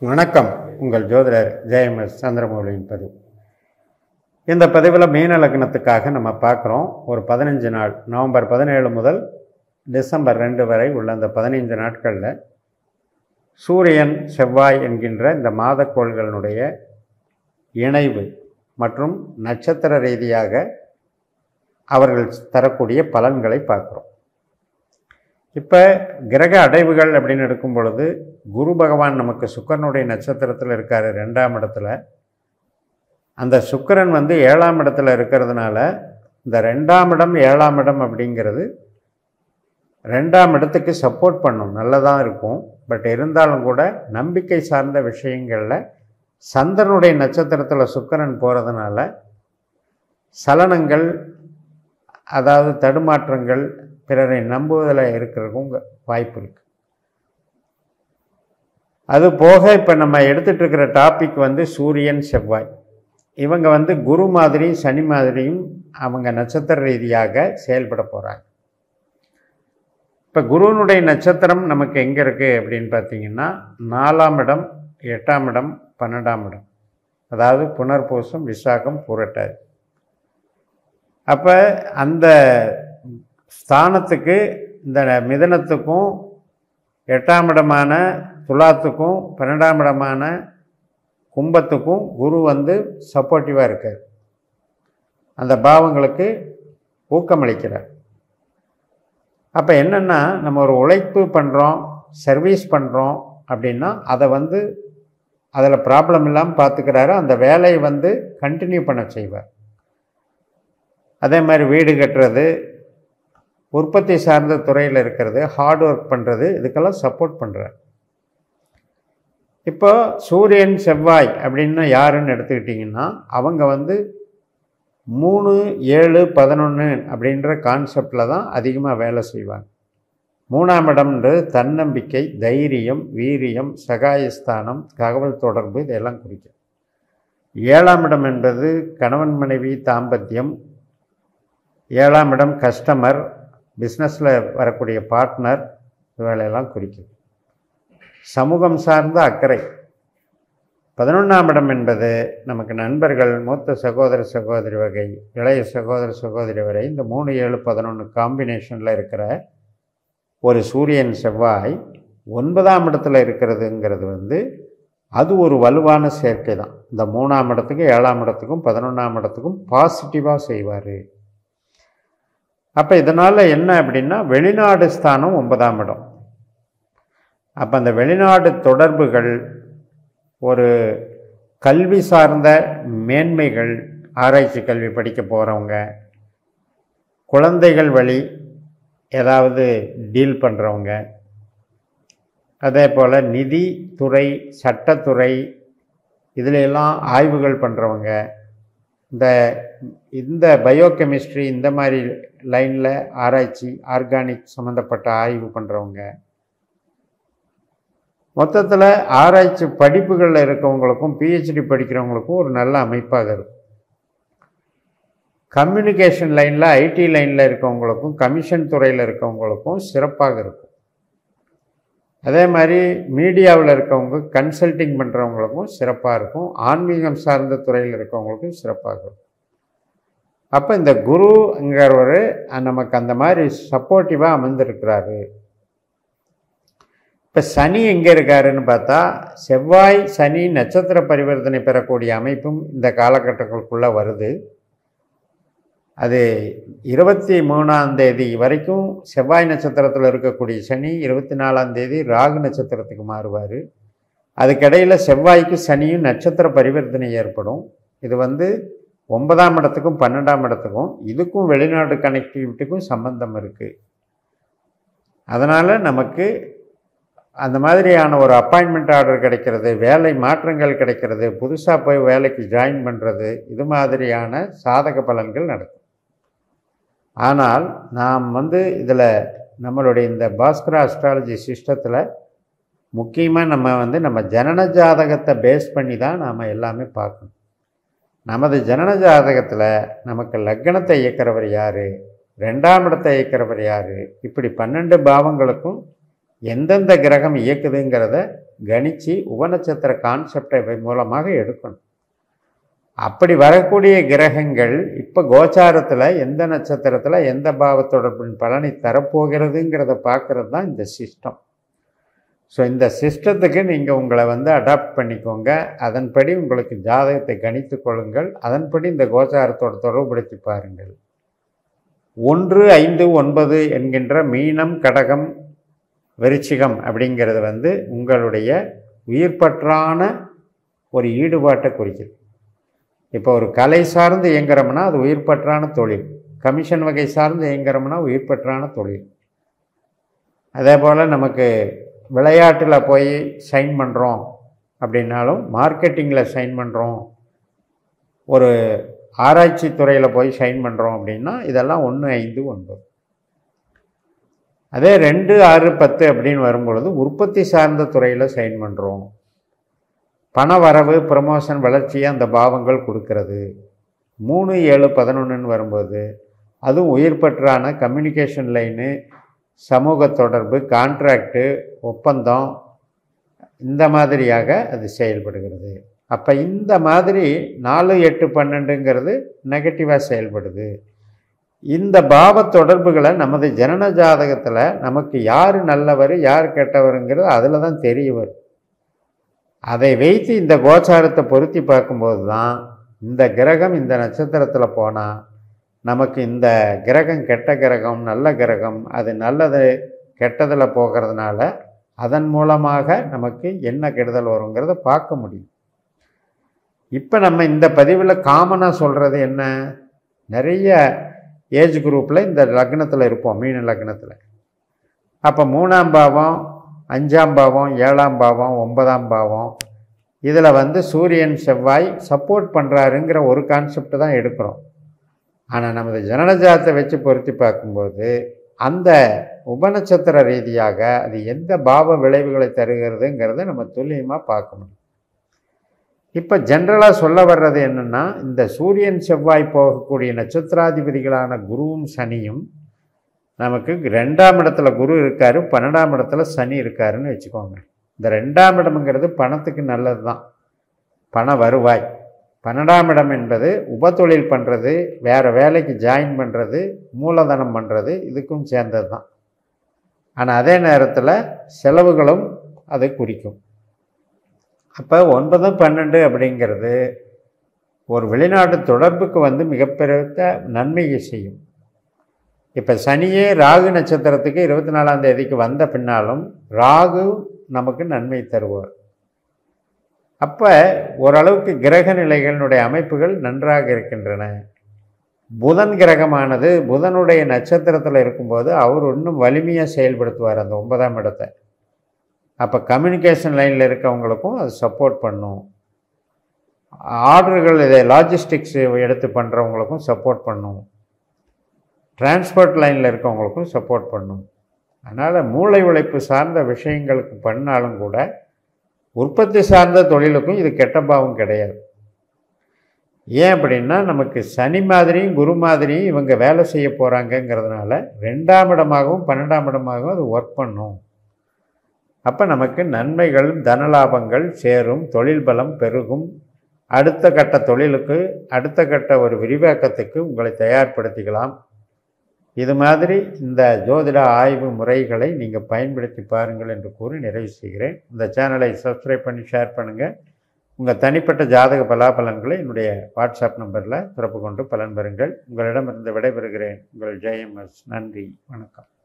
வணக்கம் உங்கள் ஜோதிடர் ஜெயஎம்எஸ் சந்திரமௌலியின் பதிவு இந்த பதிவில் மீன லக்னத்துக்காக நம்ம பார்க்குறோம் ஒரு பதினஞ்சு நாள் நவம்பர் பதினேழு முதல் டிசம்பர் ரெண்டு வரை உள்ள அந்த பதினைந்து நாட்களில் சூரியன் செவ்வாய் என்கின்ற இந்த மாதக்கோள்களினுடைய இணைவு மற்றும் நட்சத்திர ரீதியாக அவர்கள் தரக்கூடிய பலன்களை பார்க்குறோம் இப்போ கிரக அடைவுகள் அப்படின்னு எடுக்கும் பொழுது குரு பகவான் நமக்கு சுக்கரனுடைய நட்சத்திரத்தில் இருக்கார் ரெண்டாம் இடத்துல அந்த சுக்கிரன் வந்து ஏழாம் இடத்துல இருக்கிறதுனால இந்த ரெண்டாம் இடம் ஏழாம் இடம் அப்படிங்கிறது ரெண்டாம் இடத்துக்கு சப்போர்ட் பண்ணும் நல்லதாக இருக்கும் பட் இருந்தாலும் கூட நம்பிக்கை சார்ந்த விஷயங்களில் சந்திரனுடைய நட்சத்திரத்தில் சுக்கிரன் போகிறதுனால சலனங்கள் அதாவது தடுமாற்றங்கள் பிறரை நம்புவதில் இருக்கிறதுக்கும் வாய்ப்பு இருக்குது அது போக இப்போ நம்ம எடுத்துகிட்டு இருக்கிற டாபிக் வந்து சூரியன் செவ்வாய் இவங்க வந்து குரு மாதிரியும் சனி மாதிரியும் அவங்க நட்சத்திர ரீதியாக செயல்பட போகிறாங்க இப்போ குருவனுடைய நட்சத்திரம் நமக்கு எங்கே இருக்குது அப்படின்னு பார்த்தீங்கன்னா நாலாம் இடம் எட்டாம் இடம் பன்னெண்டாம் இடம் அதாவது புனர்பூசம் விசாகம் புரட்டாது அப்போ அந்த ஸ்தானத்துக்கு இந்த மிதனத்துக்கும் எட்டாம் இடமான துலாத்துக்கும் பன்னெண்டாம் இடமான கும்பத்துக்கும் குரு வந்து சப்போர்ட்டிவாக இருக்கார் அந்த பாவங்களுக்கு ஊக்கமளிக்கிறார் அப்போ என்னென்னா நம்ம ஒரு உழைப்பு பண்ணுறோம் சர்வீஸ் பண்ணுறோம் அப்படின்னா அதை வந்து அதில் ப்ராப்ளம் இல்லாமல் பார்த்துக்கிறாரு அந்த வேலையை வந்து கண்டினியூ பண்ண செய்வார் அதே மாதிரி வீடு கட்டுறது உற்பத்தி சார்ந்த துறையில் இருக்கிறது ஹார்ட் ஒர்க் பண்ணுறது இதுக்கெல்லாம் சப்போர்ட் பண்ணுறார் இப்போ சூரியன் செவ்வாய் அப்படின்னு யாருன்னு எடுத்துக்கிட்டிங்கன்னா அவங்க வந்து மூணு ஏழு பதினொன்று அப்படின்ற கான்செப்டில் தான் அதிகமாக வேலை செய்வாங்க மூணாம் இடம்ன்றது தன்னம்பிக்கை தைரியம் வீரியம் சகாயஸ்தானம் தகவல் தொடர்பு இதெல்லாம் குறிக்கும் ஏழாம் இடம் என்பது கணவன் மனைவி தாம்பத்தியம் ஏழாம் இடம் கஸ்டமர் பிஸ்னஸில் வரக்கூடிய பார்ட்னர் இவைகளெல்லாம் குறிக்கும் சமூகம் சார்ந்த அக்கறை பதினொன்றாம் இடம் என்பது நமக்கு நண்பர்கள் மூத்த சகோதர சகோதரி வகை இளைய சகோதர சகோதரி வரை இந்த மூணு ஏழு பதினொன்று காம்பினேஷனில் இருக்கிற ஒரு சூரியன் செவ்வாய் ஒன்பதாம் இடத்துல இருக்கிறதுங்கிறது வந்து அது ஒரு வலுவான சேர்க்கை தான் இந்த மூணாம் இடத்துக்கும் ஏழாம் இடத்துக்கும் பதினொன்றாம் இடத்துக்கும் பாசிட்டிவாக செய்வார் அப்போ இதனால் என்ன அப்படின்னா வெளிநாடு ஸ்தானம் ஒன்பதாம் இடம் அப்போ அந்த வெளிநாடு தொடர்புகள் ஒரு கல்வி சார்ந்த மேன்மைகள் ஆராய்ச்சி கல்வி படிக்க போகிறவங்க குழந்தைகள் வழி ஏதாவது டீல் பண்ணுறவங்க அதே போல் நிதி துறை சட்டத்துறை இதிலெல்லாம் ஆய்வுகள் பண்ணுறவங்க இந்த இந்த பயோகெமிஸ்ட்ரி இந்த மாதிரி லைனில் ஆராய்ச்சி ஆர்கானிக் சம்மந்தப்பட்ட ஆய்வு பண்ணுறவங்க மொத்தத்தில் ஆராய்ச்சி படிப்புகளில் இருக்கவங்களுக்கும் பிஹெச்டி படிக்கிறவங்களுக்கும் ஒரு நல்ல அமைப்பாக இருக்கும் கம்யூனிகேஷன் லைனில் ஐடி லைனில் இருக்கவங்களுக்கும் கமிஷன் துறையில் இருக்கவங்களுக்கும் சிறப்பாக இருக்கும் அதே மாதிரி மீடியாவில் இருக்கவங்க கன்சல்டிங் பண்ணுறவங்களுக்கும் சிறப்பாக இருக்கும் ஆன்மீகம் சார்ந்த துறையில் இருக்கவங்களுக்கும் சிறப்பாக இருக்கும் அப்போ இந்த குருங்கிறவர் நமக்கு அந்த மாதிரி சப்போர்ட்டிவாக அமர்ந்திருக்கிறாரு இப்போ சனி எங்கே இருக்காருன்னு பார்த்தா செவ்வாய் சனி நட்சத்திர பரிவர்த்தனை பெறக்கூடிய அமைப்பும் இந்த காலகட்டங்களுக்குள்ளே வருது அது இருபத்தி மூணாம் தேதி வரைக்கும் செவ்வாய் நட்சத்திரத்தில் இருக்கக்கூடிய சனி இருபத்தி நாலாம் தேதி ராகு நட்சத்திரத்துக்கு மாறுவார் அதுக்கிடையில் செவ்வாய்க்கு சனியும் நட்சத்திர பரிவர்த்தனை ஏற்படும் இது வந்து ஒன்பதாம் இடத்துக்கும் பன்னெண்டாம் இடத்துக்கும் இதுக்கும் வெளிநாடு கனெக்டிவிட்டிக்கும் சம்பந்தம் இருக்குது அதனால் நமக்கு அந்த மாதிரியான ஒரு அப்பாயின்மெண்ட் ஆர்டர் கிடைக்கிறது வேலை மாற்றங்கள் கிடைக்கிறது புதுசாக போய் வேலைக்கு ஜாயின் பண்ணுறது இது மாதிரியான சாதக பலன்கள் நடக்கும் ஆனால் நாம் வந்து இதில் நம்மளுடைய இந்த பாஸ்கரா அஸ்ட்ராலஜி சிஸ்டத்தில் முக்கியமாக நம்ம வந்து நம்ம ஜனன ஜாதகத்தை பேஸ் பண்ணி தான் நாம் எல்லாமே பார்க்கணும் நமது ஜனன ஜாதகத்தில் நமக்கு லக்னத்தை இயக்கிறவர் யார் ரெண்டாம் இடத்தை இயக்கிறவர் யார் இப்படி பன்னெண்டு பாவங்களுக்கும் எந்தெந்த கிரகம் இயக்குதுங்கிறத கணித்து உபநட்சத்திர கான்செப்டை மூலமாக எடுக்கணும் அப்படி வரக்கூடிய கிரகங்கள் இப்போ கோச்சாரத்தில் எந்த நட்சத்திரத்தில் எந்த பாவத்தொடர்பின் பலனை தரப்போகிறதுங்கிறத பார்க்குறது தான் இந்த சிஸ்டம் ஸோ இந்த சிஸ்டத்துக்கு நீங்கள் உங்களை வந்து அடாப்ட் பண்ணிக்கோங்க அதன்படி உங்களுக்கு ஜாதகத்தை கணித்து கொள்ளுங்கள் அதன்படி இந்த கோச்சாரத்தோட தொடர்புபடுத்தி பாருங்கள் ஒன்று ஐந்து ஒன்பது என்கின்ற மீனம் கடகம் விருச்சிகம் அப்படிங்கிறது வந்து உங்களுடைய உயிர்பற்றான ஒரு ஈடுபாட்டை குறிக்குது இப்போ ஒரு கலை சார்ந்து இயங்குறோம்னா அது உயிர்பற்றான தொழில் கமிஷன் வகை சார்ந்து இயங்குறோம்னா உயிர்பற்றான தொழில் அதே போல் நமக்கு விளையாட்டில் போய் சைன் பண்ணுறோம் அப்படின்னாலும் மார்க்கெட்டிங்கில் சைன் பண்ணுறோம் ஒரு ஆராய்ச்சி துறையில் போய் சைன் பண்ணுறோம் அப்படின்னா இதெல்லாம் ஒன்று ஐந்து ஒன்பது அதே ரெண்டு ஆறு பத்து அப்படின்னு வரும்பொழுது உற்பத்தி சார்ந்த துறையில் சைன் பண்ணுறோம் பண வரவு ப்ரமோஷன் வளர்ச்சியை அந்த பாவங்கள் கொடுக்கறது மூணு ஏழு பதினொன்றுன்னு வரும்போது அதுவும் உயிர்பற்றான கம்யூனிகேஷன் லைனு சமூக தொடர்பு கான்ட்ராக்டு ஒப்பந்தம் இந்த மாதிரியாக அது செயல்படுகிறது அப்போ இந்த மாதிரி நாலு எட்டு பன்னெண்டுங்கிறது நெகட்டிவாக செயல்படுது இந்த பாவ தொடர்புகளை நமது ஜனன ஜாதகத்தில் நமக்கு யார் நல்லவர் யார் கெட்டவருங்கிறது அதில் தான் தெரிய வரும் அதை வைத்து இந்த கோச்சாரத்தை பொருத்தி பார்க்கும்போது தான் இந்த கிரகம் இந்த நட்சத்திரத்தில் போனால் நமக்கு இந்த கிரகம் கெட்ட கிரகம் நல்ல கிரகம் அது நல்லது கெட்டதில் போகிறதுனால அதன் மூலமாக நமக்கு என்ன கெடுதல் வருங்கிறத பார்க்க முடியும் இப்போ நம்ம இந்த பதிவில் காமனாக சொல்கிறது என்ன நிறைய ஏஜ் குரூப்பில் இந்த லக்னத்தில் இருப்போம் மீன லக்னத்தில் அப்போ மூணாம் பாவம் அஞ்சாம் பாவம் ஏழாம் பாவம் ஒன்பதாம் பாவம் இதில் வந்து சூரியன் செவ்வாய் சப்போர்ட் பண்ணுறாருங்கிற ஒரு கான்செப்ட் தான் எடுக்கிறோம் ஆனால் நமது ஜனனஜாத்தை வச்சு பொருத்தி பார்க்கும்போது அந்த உபநட்சத்திர ரீதியாக அது எந்த பாவ விளைவுகளை தருகிறதுங்கிறத நம்ம துல்லியமாக பார்க்க முடியும் இப்போ ஜென்ரலாக சொல்ல வர்றது என்னென்னா இந்த சூரியன் செவ்வாய் போகக்கூடிய நட்சத்திராதிபதிகளான குருவும் சனியும் நமக்கு ரெண்டாம் இடத்துல குரு இருக்கார் பன்னெண்டாம் இடத்துல சனி இருக்காருன்னு வச்சுக்கோங்க இந்த ரெண்டாம் இடம்ங்கிறது பணத்துக்கு நல்லது தான் பண வருவாய் பன்னெண்டாம் இடம் என்பது உபத்தொழில் பண்ணுறது வேறு வேலைக்கு ஜாயின் பண்ணுறது மூலதனம் பண்ணுறது இதுக்கும் சேர்ந்தது தான் ஆனால் அதே நேரத்தில் செலவுகளும் அதை குறிக்கும் அப்போ ஒன்பது பன்னெண்டு அப்படிங்கிறது ஒரு வெளிநாட்டு தொடர்புக்கு வந்து மிகப்பெரிய நன்மையை செய்யும் இப்போ சனியே ராகு நட்சத்திரத்துக்கு இருபத்தி நாலாம் தேதிக்கு வந்த பின்னாலும் ராகு நமக்கு நன்மை தருவார் அப்போ ஓரளவுக்கு கிரக நிலைகளினுடைய அமைப்புகள் நன்றாக இருக்கின்றன புதன் கிரகமானது புதனுடைய நட்சத்திரத்தில் இருக்கும்போது அவர் இன்னும் வலிமையாக செயல்படுத்துவார் அந்த ஒன்பதாம் இடத்தை அப்போ கம்யூனிகேஷன் லைனில் இருக்கவங்களுக்கும் அது சப்போர்ட் பண்ணும் ஆர்டர்கள் இதை லாஜிஸ்டிக்ஸ் எடுத்து பண்ணுறவங்களுக்கும் சப்போர்ட் பண்ணும் டிரான்ஸ்போர்ட் லைனில் இருக்கவங்களுக்கும் சப்போர்ட் பண்ணும் அதனால் மூளை உழைப்பு சார்ந்த விஷயங்களுக்கு பண்ணாலும் கூட உற்பத்தி சார்ந்த தொழிலுக்கும் இது கெட்ட பாவம் கிடையாது ஏன் அப்படின்னா நமக்கு சனி மாதிரியும் குரு மாதிரியும் இவங்க வேலை செய்ய போகிறாங்கங்கிறதுனால ரெண்டாம் இடமாகவும் பன்னெண்டாம் இடமாகவும் அது ஒர்க் பண்ணும் அப்போ நமக்கு நன்மைகள் தனலாபங்கள் சேரும் தொழில் பலம் பெருகும் அடுத்த கட்ட தொழிலுக்கு அடுத்த கட்ட ஒரு விரிவாக்கத்துக்கு உங்களை தயார்படுத்திக்கலாம் இது மாதிரி இந்த ஜோதிட ஆய்வு முறைகளை நீங்கள் பயன்படுத்தி பாருங்கள் என்று கூறி நிறைவு செய்கிறேன் இந்த சேனலை சப்ஸ்கிரைப் பண்ணி ஷேர் பண்ணுங்கள் உங்கள் தனிப்பட்ட ஜாதக பலாபலன்களை என்னுடைய வாட்ஸ்அப் நம்பரில் திறப்பு கொண்டு பலன் பெறுங்கள் உங்களிடமிருந்து விடைபெறுகிறேன் உங்கள் ஜெயம்எஸ் நன்றி வணக்கம்